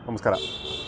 ನಮಸ್ಕಾರ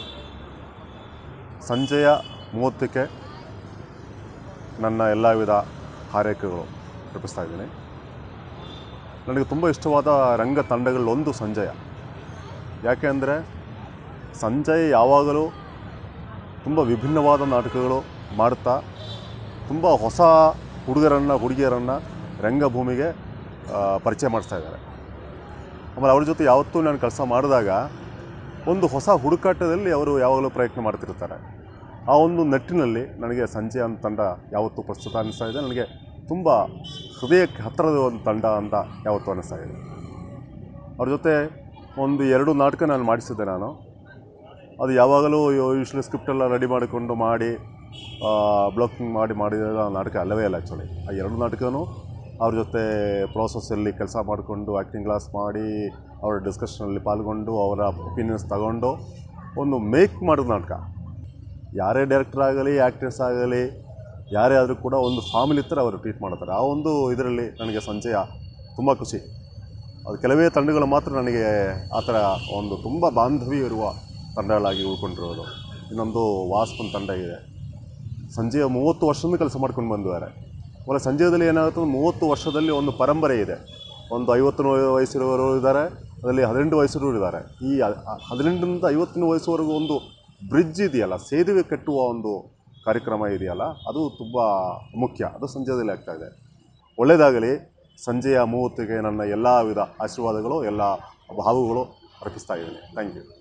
ಸಂಜೆಯ ಮೂವತ್ತಕ್ಕೆ ನನ್ನ ಎಲ್ಲ ವಿಧ ಹಾರೈಕೆಗಳು ಅರ್ಪಿಸ್ತಾ ಇದ್ದೀನಿ ನನಗೆ ತುಂಬ ಇಷ್ಟವಾದ ರಂಗ ತಂಡಗಳಲ್ಲೊಂದು ಸಂಜಯ ಯಾಕೆ ಅಂದರೆ ಸಂಜಯ್ ಯಾವಾಗಲೂ ತುಂಬ ವಿಭಿನ್ನವಾದ ನಾಟಕಗಳು ಮಾಡ್ತಾ ತುಂಬ ಹೊಸ ಹುಡುಗರನ್ನು ಹುಡುಗಿಯರನ್ನು ರಂಗಭೂಮಿಗೆ ಆ, ಪರಿಚಯ ಮಾಡಿಸ್ತಾ ಇದ್ದಾರೆ ಆಮೇಲೆ ಅವ್ರ ಜೊತೆ ಯಾವತ್ತೂ ನಾನು ಕೆಲಸ ಮಾಡಿದಾಗ ಒಂದು ಹೊಸ ಹುಡುಕಾಟದಲ್ಲಿ ಅವರು ಯಾವಾಗಲೂ ಪ್ರಯತ್ನ ಮಾಡ್ತಿರ್ತಾರೆ ಆ ಒಂದು ನಿಟ್ಟಿನಲ್ಲಿ ನನಗೆ ಸಂಜೆ ಅಂತ ತಂಡ ಯಾವತ್ತೂ ಪ್ರಸ್ತುತ ಅನ್ನಿಸ್ತಾ ಇದೆ ನನಗೆ ತುಂಬ ಹೃದಯಕ್ಕೆ ಹತ್ತಿರದ ಒಂದು ತಂಡ ಅಂತ ಯಾವತ್ತೂ ಅನ್ನಿಸ್ತಾ ಇದೆ ಅವ್ರ ಜೊತೆ ಒಂದು ಎರಡು ನಾಟಕ ನಾನು ಮಾಡಿಸಿದ್ದೆ ನಾನು ಅದು ಯಾವಾಗಲೂ ಯೂಶ್ವಲಿ ಸ್ಕ್ರಿಪ್ಟೆಲ್ಲ ರೆಡಿ ಮಾಡಿಕೊಂಡು ಮಾಡಿ ಬ್ಲಾಕಿಂಗ್ ಮಾಡಿ ಮಾಡಿದ ನಾಟಕ ಅಲ್ಲವೇ ಅಲ್ಲ ಆ್ಯಕ್ಚುಲಿ ಆ ಎರಡು ನಾಟಕನೂ ಅವ್ರ ಜೊತೆ ಪ್ರೋಸೆಸ್ಸಲ್ಲಿ ಕೆಲಸ ಮಾಡಿಕೊಂಡು ಆ್ಯಕ್ಟಿಂಗ್ ಕ್ಲಾಸ್ ಮಾಡಿ ಅವರ ಡಿಸ್ಕಷನಲ್ಲಿ ಪಾಲ್ಗೊಂಡು ಅವರ ಒಪಿನಿಯನ್ಸ್ ತಗೊಂಡು ಒಂದು ಮೇಕ್ ಮಾಡಿದ ನಾಟಕ ಯಾರೇ ಡೈರೆಕ್ಟರ್ ಆಗಲಿ ಆ್ಯಕ್ಟ್ರೆಸ್ ಆಗಲಿ ಯಾರೇ ಆದರೂ ಕೂಡ ಒಂದು ಫ್ಯಾಮಿಲಿ ಥರ ಅವರು ಟ್ರೀಟ್ ಮಾಡ್ತಾರೆ ಆ ಒಂದು ಇದರಲ್ಲಿ ನನಗೆ ಸಂಜಯ ತುಂಬ ಖುಷಿ ಅದು ಕೆಲವೇ ತಂಡಗಳು ಮಾತ್ರ ನನಗೆ ಆ ಥರ ಒಂದು ತುಂಬ ಬಾಂಧವ್ಯ ಇರುವ ತಂಡಗಳಾಗಿ ಉಳ್ಕೊಂಡಿರೋದು ಇನ್ನೊಂದು ವಾಸ್ಪನ್ ತಂಡ ಇದೆ ಸಂಜೆಯ ಮೂವತ್ತು ವರ್ಷದಿಂದ ಕೆಲಸ ಮಾಡ್ಕೊಂಡು ಬಂದಿದ್ದಾರೆ ಆಮೇಲೆ ಸಂಜಯದಲ್ಲಿ ಏನಾಗುತ್ತೆ ಅಂದ್ರೆ ಮೂವತ್ತು ವರ್ಷದಲ್ಲಿ ಒಂದು ಪರಂಪರೆ ಇದೆ ಒಂದು ಐವತ್ತು ವಯಸ್ಸಿರುವವರು ಇದ್ದಾರೆ ಅದರಲ್ಲಿ ಹದಿನೆಂಟು ವಯಸ್ಸಿರೋರು ಇದ್ದಾರೆ ಈ ಹ- ಹ- ಹದಿನೆಂಟರಿಂದ ಐವತ್ತಿನ ವಯಸ್ಸುವರೆಗೂ ಒಂದು ಬ್ರಿಡ್ಜ್ ಇದೆಯಲ್ಲ ಸೇತುವೆ ಕಟ್ಟುವ ಒಂದು ಕಾರ್ಯಕ್ರಮ ಇದೆಯಲ್ಲ ಅದು ತುಂಬ ಮುಖ್ಯ ಅದು ಸಂಜಯದಲ್ಲಿ ಆಗ್ತಾ ಇದೆ ಒಳ್ಳೆಯದಾಗಲಿ ಸಂಜೆಯ ಮೂವತ್ತಿಗೆ ನನ್ನ ಎಲ್ಲ ವಿಧ ಆಶೀರ್ವಾದಗಳು ಎಲ್ಲ ಭಾವಗಳು ಅರ್ಪಿಸ್ತಾ ಇದ್ದೀನಿ ಥ್ಯಾಂಕ್ ಯು